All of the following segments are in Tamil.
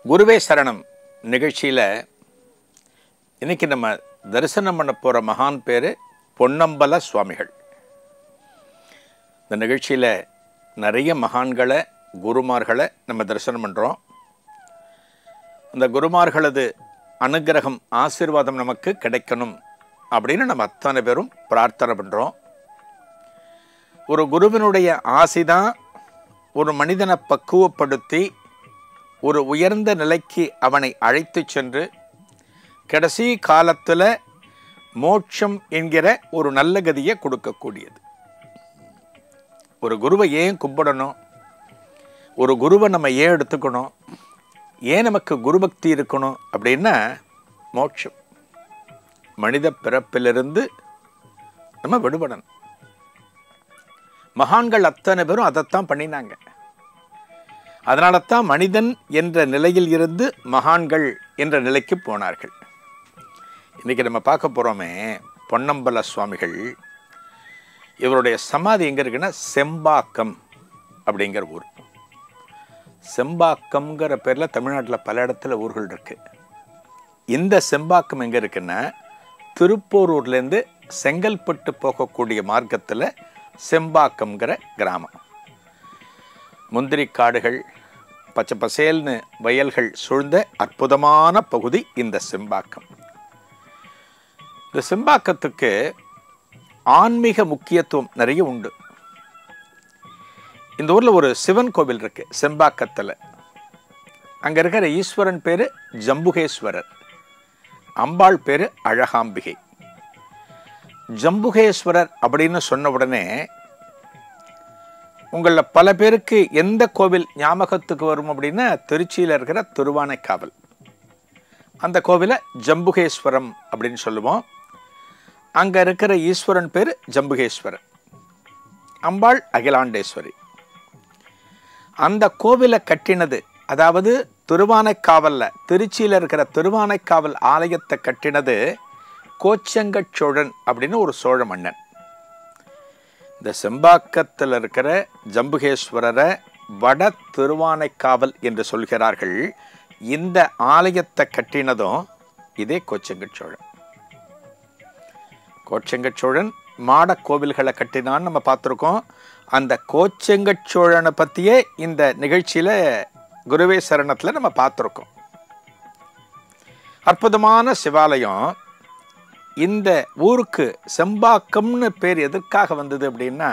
குருவே சரணம் நிகழ்ச்சியில் இன்னைக்கு நம்ம தரிசனம் பண்ண போகிற மகான் பேர் பொன்னம்பல சுவாமிகள் இந்த நிகழ்ச்சியில் நிறைய மகான்களை குருமார்களை நம்ம தரிசனம் பண்ணுறோம் அந்த குருமார்களது அனுகிரகம் ஆசீர்வாதம் நமக்கு கிடைக்கணும் அப்படின்னு நம்ம அத்தனை பேரும் பிரார்த்தனை பண்ணுறோம் ஒரு குருவினுடைய ஆசைதான் ஒரு மனிதனை பக்குவப்படுத்தி ஒரு உயர்ந்த நிலைக்கு அவனை அழைத்து சென்று கடைசி காலத்தில் மோட்சம் என்கிற ஒரு நல்ல கதியை கொடுக்கக்கூடியது ஒரு குருவை ஏன் கும்பிடணும் ஒரு குருவை நம்ம ஏன் எடுத்துக்கணும் ஏன் நமக்கு குருபக்தி இருக்கணும் அப்படின்னா மோட்சம் மனித பிறப்பிலிருந்து நம்ம விடுபடணும் மகான்கள் அத்தனை பேரும் அதைத்தான் பண்ணினாங்க அதனால தான் மனிதன் என்ற நிலையில் இருந்து மகான்கள் என்ற நிலைக்கு போனார்கள் இன்னைக்கு நம்ம பார்க்க போகிறோமே பொன்னம்பல சுவாமிகள் இவருடைய சமாதி எங்கே இருக்குன்னா செம்பாக்கம் அப்படிங்கிற ஊர் செம்பாக்கம்ங்கிற பேரில் தமிழ்நாட்டில் பல இடத்துல ஊர்கள் இருக்கு இந்த செம்பாக்கம் எங்கே இருக்குன்னா திருப்போரூர்லேருந்து செங்கல்பட்டு போகக்கூடிய மார்க்கத்தில் செம்பாக்கம்ங்கிற கிராமம் முந்திரி காடுகள் பச்சை பசேல்னு வயல்கள் சூழ்ந்த அற்புதமான பகுதி இந்த செம்பாக்கம் இந்த செம்பாக்கத்துக்கு ஆன்மீக முக்கியத்துவம் நிறைய உண்டு இந்த ஊரில் ஒரு சிவன் கோவில் இருக்கு செம்பாக்கத்தில் அங்கே இருக்கிற ஈஸ்வரன் பேர் ஜம்புகேஸ்வரர் அம்பாள் பேர் அழகாம்பிகை ஜம்புகேஸ்வரர் அப்படின்னு சொன்ன உடனே உங்களில் பல பேருக்கு எந்த கோவில் ஞாபகத்துக்கு வரும் அப்படின்னா திருச்சியில் இருக்கிற திருவானைக்காவல் அந்த கோவிலை ஜம்புகேஸ்வரம் அப்படின்னு சொல்லுவோம் அங்கே இருக்கிற ஈஸ்வரன் பேர் ஜம்புகேஸ்வரர் அம்பாள் அகிலாண்டேஸ்வரி அந்த கோவிலை கட்டினது அதாவது திருவானைக்காவலில் திருச்சியில் இருக்கிற திருவானைக்காவல் ஆலயத்தை கட்டினது கோச்சங்கச் சோழன் அப்படின்னு ஒரு சோழ மன்னன் இந்த செம்பாக்கத்தில் இருக்கிற ஜம்புகேஸ்வரரை வட திருவானைக்காவல் என்று சொல்கிறார்கள் இந்த ஆலயத்தை கட்டினதும் இதே கோச்சங்கச் சோழன் கோச்சங்கச் சோழன் மாட கோவில்களை கட்டினான்னு நம்ம பார்த்துருக்கோம் அந்த கோச்சங்கச் சோழனை பற்றியே இந்த நிகழ்ச்சியில் குருவே சரணத்தில் நம்ம பார்த்துருக்கோம் அற்புதமான சிவாலயம் இந்த ஊருக்கு செம்பாக்கம்னு பேர் எதற்காக வந்தது அப்படின்னா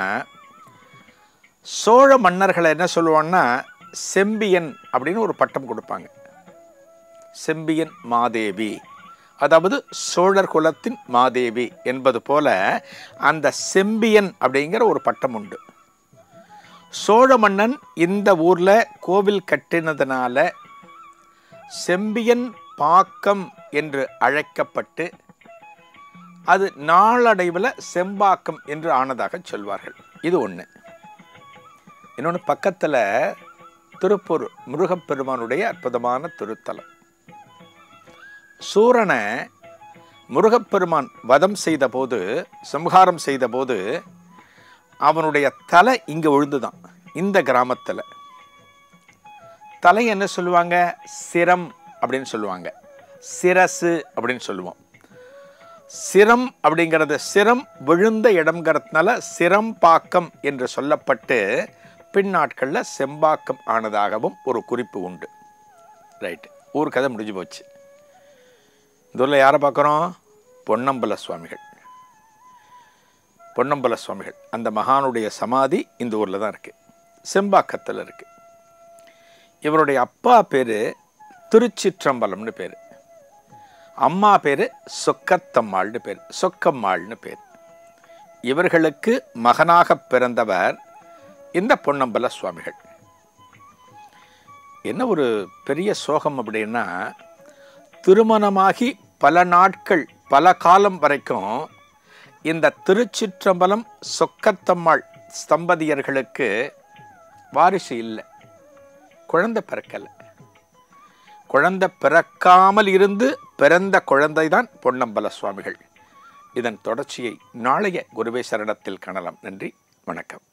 சோழ மன்னர்களை என்ன சொல்லுவாங்கன்னா செம்பியன் அப்படின்னு ஒரு பட்டம் கொடுப்பாங்க செம்பியன் மாதேவி அதாவது சோழர் குலத்தின் மாதேவி என்பது போல அந்த செம்பியன் அப்படிங்கிற ஒரு பட்டம் உண்டு சோழ மன்னன் இந்த ஊரில் கோவில் கட்டினதுனால செம்பியன் பாக்கம் என்று அழைக்கப்பட்டு அது நாளடைவில் செம்பாக்கம் என்று ஆனதாக சொல்வார்கள் இது ஒன்று இன்னொன்று பக்கத்தில் திருப்பூர் முருகப்பெருமானுடைய அற்புதமான திருத்தலம் சூரனை முருகப்பெருமான் வதம் செய்தபோது சம்ஹாரம் செய்தபோது அவனுடைய தலை இங்கே விழுந்துதான் இந்த கிராமத்தில் தலை என்ன சொல்லுவாங்க சிரம் அப்படின்னு சொல்லுவாங்க சிரசு அப்படின்னு சொல்லுவோம் சிரம் அப்படிங்கிறது சிரம் விழுந்த இடம்ங்கிறதுனால சிரம்பாக்கம் என்று சொல்லப்பட்டு பின்னாட்களில் செம்பாக்கம் ஆனதாகவும் ஒரு குறிப்பு உண்டு ரைட் ஊர் கதை முடிஞ்சு போச்சு இந்த ஊரில் யாரை பார்க்குறோம் பொன்னம்பல சுவாமிகள் பொன்னம்பல சுவாமிகள் அந்த மகானுடைய சமாதி இந்த ஊரில் தான் இருக்குது செம்பாக்கத்தில் இருக்குது இவருடைய அப்பா பேர் திருச்சிற்றம்பலம்னு பேர் அம்மா பேர் சொக்கத்தம்மாள்னு பேர் சொக்கம்மாள்னு பேர் இவர்களுக்கு மகனாக பிறந்தவர் இந்த பொன்னம்பல சுவாமிகள் என்ன ஒரு பெரிய சோகம் அப்படின்னா திருமணமாகி பல நாட்கள் பல காலம் வரைக்கும் இந்த திருச்சிற்றம்பலம் சொக்கத்தம்மாள் ஸ்தம்பதியர்களுக்கு வாரிசு இல்லை குழந்தை பிறக்கலை குழந்தை பிறக்காமல் இருந்து பிறந்த குழந்தைதான் பொன்னம்பல சுவாமிகள் இதன் தொடர்ச்சியை நாளைய குருவே சரணத்தில் காணலாம் நன்றி வணக்கம்